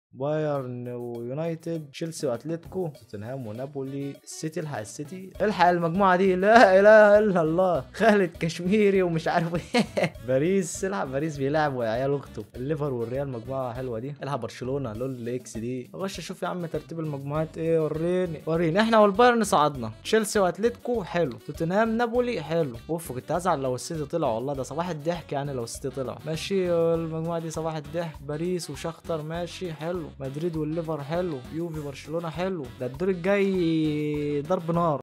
بايرن ويونايتد تشيلسي واتلتيكو توتنهام ونابولي السيتي الحق السيتي الحق المجموعه دي لا اله الا الله خالد كشميري ومش عارف ايه باريس الحق باريس بيلعب يا عيال اخته الليفر والريال مجموعه حلوه دي الحق برشلونه لول اكس دي اخش اشوف يا عم ترتيب المجموعات ايه وريني وريني احنا والبايرن صعدنا تشيلسي واتلتيكو حلو توتنهام نابولي حلو اوف كنت هزعل لو السيتي طلع والله ده صباح الضحك يعني لو السيتي طلع ماشي المجموعه دي صباح الضحك باريس وشختر ماشي حلو مدريد والليفر حلو يوفي برشلونه حلو ده الدور الجاي ضرب نار